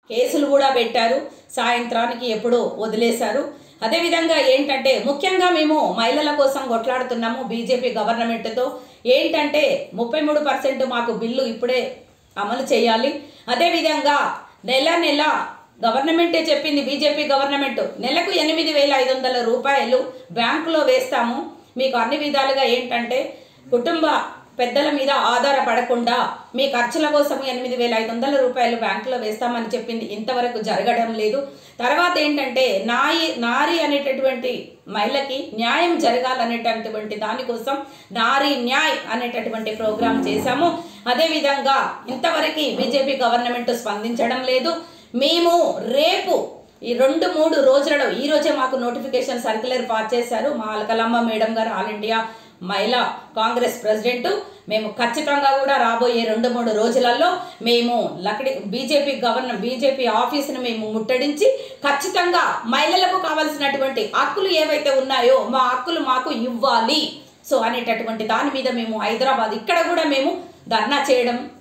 కేసులు కూడా పెట్టారు సాయంత్రానికి ఎప్పుడో వదిలేశారు అదేవిధంగా ఏంటంటే ముఖ్యంగా మేము మహిళల కోసం కొట్లాడుతున్నాము బీజేపీ గవర్నమెంట్తో ఏంటంటే ముప్పై మూడు పర్సెంట్ మాకు బిల్లు ఇప్పుడే అమలు చేయాలి అదేవిధంగా నెల నెల గవర్నమెంటే చెప్పింది బీజేపీ గవర్నమెంట్ నెలకు ఎనిమిది వేల ఐదు వందల రూపాయలు బ్యాంకులో వేస్తాము మీకు అన్ని విధాలుగా ఏంటంటే కుటుంబ పెద్దల మీద ఆధారపడకుండా మీ ఖర్చుల కోసం ఎనిమిది వేల ఐదు వందల రూపాయలు బ్యాంకులో వేస్తామని చెప్పింది ఇంతవరకు జరగడం లేదు తర్వాత ఏంటంటే నాయి నారి అనేటటువంటి మహిళకి న్యాయం జరగాలనేటటువంటి దానికోసం నారీ న్యాయ్ అనేటటువంటి ప్రోగ్రాం చేశాము అదేవిధంగా ఇంతవరకు బీజేపీ గవర్నమెంట్ స్పందించడం లేదు మేము రేపు ఈ రెండు మూడు రోజులలో ఈ రోజే మాకు నోటిఫికేషన్ సర్క్యులర్ పాస్ చేశారు మా అలకలమ్మ మేడం గారు all India Mahila Congress president మేము ఖచ్చితంగా కూడా రాబోయే రెండు మూడు రోజులలో మేము లకడి బీజేపీ గవర్నర్ బీజేపీ ఆఫీసును మేము ముట్టడించి ఖచ్చితంగా మహిళలకు కావాల్సినటువంటి హక్కులు ఏవైతే ఉన్నాయో మా హక్కులు మాకు ఇవ్వాలి సో అనేటటువంటి దాని మీద మేము హైదరాబాద్ ఇక్కడ కూడా మేము ధర్నా చేయడం